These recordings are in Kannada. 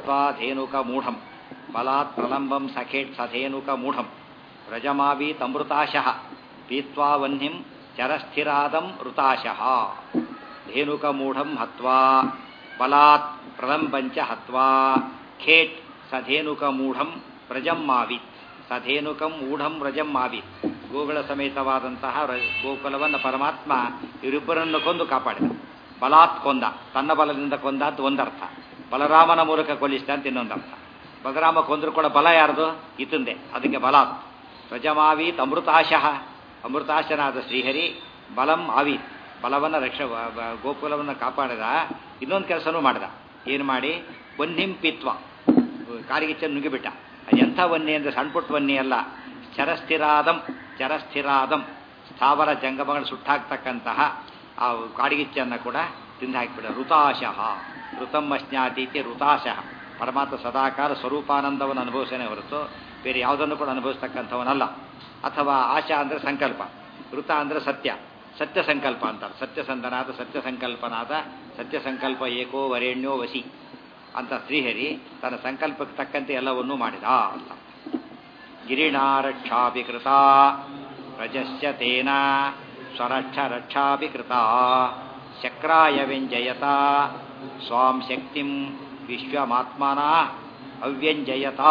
ಹತ್ವಾ ಧೇನುಕ ಮೂಢಂ ಬಲಾತ್ ಪ್ರಲಂಬಂ ಸಖೇಟ್ ಸಧೇನುಕ ಮೂಢಂ ವ್ರಜಮಾವೀತಮೃತಾಶಃ ಪೀತ್ವಾ ವಹ್ನಿಂ ಚರಸ್ಥಿರಾದಂ ಋತಾಶಃ ಧೇನುಕ ಮೂಢಂ ಹತ್ವಾ ಬಲಾತ್ ಪ್ರಲಂಬಂಚ ಹತ್ವಾ ಖೇಟ್ ಸಧೇನುಕ ಮೂಢಂ ವ್ರಜಮ್ಮಾವೀತ್ ಸಧೇನುಕಂ ಮೂಢಂ ವ್ರಜಮ್ಮಾವೀತ್ ಗೋಗಳ ಸಮೇತವಾದಂತಹ ರ- ಗೋಕುಲವನ್ನು ಪರಮಾತ್ಮ ಇವರಿಬ್ಬರನ್ನು ಕೊಂದು ಕಾಪಾಡಿದ ಬಲಾತ್ ಕೊಂದ ತನ್ನ ಬಲದಿಂದ ಕೊಂದ ಅಂತ ಒಂದರ್ಥ ಬಲರಾಮನ ಮೂಲಕ ಕೊಲ್ಲಿಸಿದ ಅಂತ ಇನ್ನೊಂದರ್ಥ ಬಲರಾಮ ಕೊಂದ್ರು ಕೂಡ ಬಲ ಯಾರ್ದು ಇತಂದೆ ಅದಕ್ಕೆ ಬಲಾತ್ ವ್ರಜಮಾವೀತ್ ಅಮೃತಾಶಃ ಅಮೃತಾಶನಾದ ಶ್ರೀಹರಿ ಬಲಂ ಆವೀತ್ ಬಲವನ್ನು ರಕ್ಷ ಬ- ಬ- ಗೋಕುಲವನ್ನು ಕಾಪಾಡಿದ ಇನ್ನೊಂದು ಕೆಲಸನೂ ಮಾಡಿದ ಏನು ಮಾಡಿ ವನ್ಹಿಂಪಿತ್ವ ಕಾರಿಗಿಚ್ಚ ನುಗ್ಗಿಬಿಟ್ಟ ಅದು ಎಂಥ ವನ್ನಿ ಅಂದರೆ ಸಣ್ಣ ಪುಟ್ಟ ವನ್ನಿ ಅಲ್ಲ ಚರಸ್ಥಿರಾದಂ ಚರಸ್ಥಿರಾದಂ ಸ್ಥಾವರ ಜಂಗಮಗಳು ಸುಟ್ಟಾಕ್ತಕ್ಕಂತಹ ಆ ಕಾಡಿಗಿಚ್ಚನ್ನು ಕೂಡ ತಿಂದು ಹಾಕಿಬಿಡ ಋತಾಶಃ ಋತಮ್ಮ ಸ್ನಾತೀತಿ ಋತಾಶಃ ಪರಮಾತ್ಮ ಸದಾಕಾಲ ಸ್ವರೂಪಾನಂದವನ್ನು ಅನುಭವಿಸನೇ ಹೊರತು ಬೇರೆ ಯಾವುದನ್ನು ಕೂಡ ಅನುಭವಿಸ್ತಕ್ಕಂಥವನಲ್ಲ ಅಥವಾ ಆಶಾ ಅಂದರೆ ಸಂಕಲ್ಪ ಋತ ಅಂದರೆ ಸತ್ಯ ಸತ್ಯ ಸಂಕಲ್ಪ ಅಂತಾರೆ ಸತ್ಯ ಸಂಧನಾದ ಸತ್ಯ ಸಂಕಲ್ಪನಾದ ಸತ್ಯ ಸಂಕಲ್ಪ ಏಕೋ ವರೇಣ್ಯೋ ವಸಿ ಅಂತ ಶ್ರೀಹರಿ ತನ್ನ ಸಂಕಲ್ಪಕ್ಕೆ ತಕ್ಕಂತೆ ಎಲ್ಲವನ್ನೂ ಮಾಡಿದ ಅಂತ ಗಿರಿಣಾರಕ್ಷಾಪಿ ಕೃತ ರಜಸ್ಯ ತೇನ ಸ್ವರಕ್ಷ ರಕ್ಷಾಪಿ ಕೃತ ಶಕ್ರಾಯ ವ್ಯಂಜಯತ ಸ್ವಾಂ ಶಕ್ತಿಂ ವಿಶ್ವಮಾತ್ಮನ ಅವ್ಯಂಜಯತ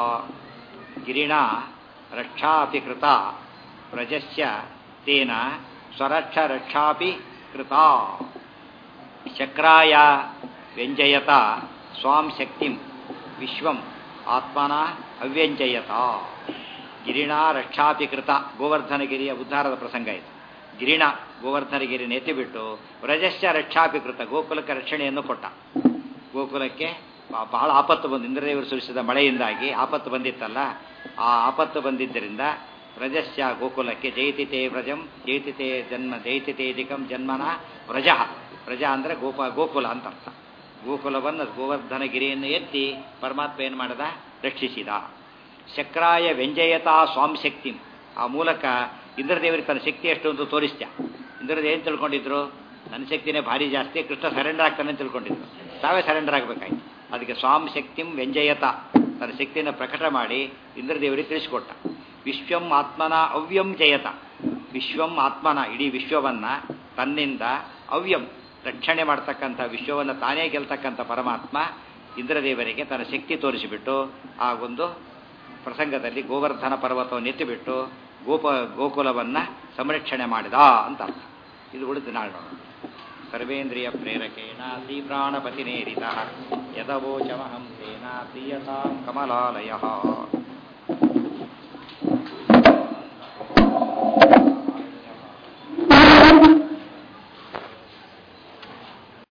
ಗಿರಿಣ ರಕ್ಷಾಪಿ ಕೃತ ಪ್ರಜಸ್ಯ ತೇನ ಸ್ವರಕ್ಷ ರಕ್ಷಾಪಿ ಕೃತ ಶಕ್ರಾಯ ವ್ಯಂಜಯತ ಸ್ವಾಂ ಶಕ್ತಿಂ ವಿಶ್ವಂ ಆತ್ಮನ ಅವ್ಯಂಜಯತ ಗಿರಿಣ ರಕ್ಷಾಪಿ ಕೃತ ಗೋವರ್ಧನಗಿರಿಯ ಉದ್ಧಾರದ ಪ್ರಸಂಗ ಇದು ಗಿರಿಣ ಗೋವರ್ಧನಗಿರಿ ನೆತ್ತಿಬಿಟ್ಟು ವ್ರಜಸ್ಯ ರಕ್ಷಾಪಿ ಕೃತ ಗೋಕುಲಕ್ಕೆ ರಕ್ಷಣೆಯನ್ನು ಕೊಟ್ಟ ಗೋಕುಲಕ್ಕೆ ಬ- ಬಹಳ ಆಪತ್ತು ಬಂದು ಇಂದ್ರದೇವರು ಸುರಿಸಿದ ಮಳೆಯಿಂದಾಗಿ ಆಪತ್ತು ಬಂದಿತ್ತಲ್ಲ ಆ ಆಪತ್ತು ಬಂದಿದ್ದರಿಂದ ವ್ರಜಸ್ಯ ಗೋಕುಲಕ್ಕೆ ಜೈತಿತೆ ವ್ರಜಂ ಜೈತಿತೆ ಜನ್ಮ ಜೈತಿತೇದಿಕಂ ಜನ್ಮನ ವ್ರಜ ವ್ರಜ ಅಂದರೆ ಗೋಪ ಗೋಕುಲ ಅಂತ ಅರ್ಥ ಗೋಕುಲವನ್ನು ಗೋವರ್ಧನಗಿರಿಯನ್ನು ಎತ್ತಿ ಪರಮಾತ್ಮ ಏನು ಮಾಡದ ರಕ್ಷಿಸಿದ ಶಕ್ರಾಯ ವ್ಯಂಜಯತಾ ಸ್ವಾಂ ಶಕ್ತಿ ಆ ಮೂಲಕ ಇಂದ್ರದೇವರಿಗೆ ತನ್ನ ಶಕ್ತಿ ಎಷ್ಟು ಅಂತ ತೋರಿಸ್ತ ಇಂದ್ರದೇವ ಏನು ತಿಳ್ಕೊಂಡಿದ್ರು ನನ್ನ ಶಕ್ತಿನೇ ಭಾರಿ ಜಾಸ್ತಿ ಕೃಷ್ಣ ಸರೆಂಡರ್ ಆಗ್ತಾನೆ ಅಂತ ತಿಳ್ಕೊಂಡಿದ್ರು ತಾವೇ ಸರೆಂಡರ್ ಆಗಬೇಕಾಯ್ತು ಅದಕ್ಕೆ ಸ್ವಾಂ ಶಕ್ತಿಂ ವ್ಯಂಜಯತ ತನ್ನ ಶಕ್ತಿಯನ್ನು ಪ್ರಕಟ ಮಾಡಿ ಇಂದ್ರದೇವರಿಗೆ ತಿಳಿಸಿಕೊಟ್ಟ ವಿಶ್ವಂ ಆತ್ಮನ ಅವ್ಯಂ ಜಯತ ವಿಶ್ವಂ ಆತ್ಮನ ಇಡೀ ವಿಶ್ವವನ್ನ ತನ್ನಿಂದ ಅವ್ಯಂ ರಕ್ಷಣೆ ಮಾಡ್ತಕ್ಕಂಥ ವಿಶ್ವವನ್ನು ತಾನೇ ಗೆಲ್ತಕ್ಕಂಥ ಪರಮಾತ್ಮ ಇಂದ್ರದೇವರಿಗೆ ತನ್ನ ಶಕ್ತಿ ತೋರಿಸಿಬಿಟ್ಟು ಆ ಒಂದು ಪ್ರಸಂಗದಲ್ಲಿ ಗೋವರ್ಧನ ಪರ್ವತವನ್ನು ಎತ್ತಿಬಿಟ್ಟು ಗೋಪ ಗೋಕುಲವನ್ನು ಸಂರಕ್ಷಣೆ ಮಾಡಿದ ಅಂತ ಅರ್ಥ ಇದು ಉಳಿದು ನಾಳೆ ನೋಡೋಣ ಸರ್ವೇಂದ್ರಿಯ ಪ್ರೇರಕೇಣ ಶ್ರೀ ಪ್ರಾಣಪತಿನೇರಿತ ಯದವೋಚಮಹಂ ತೇನ ಪ್ರಿಯತಾಂ ಕಮಲಾಲಯ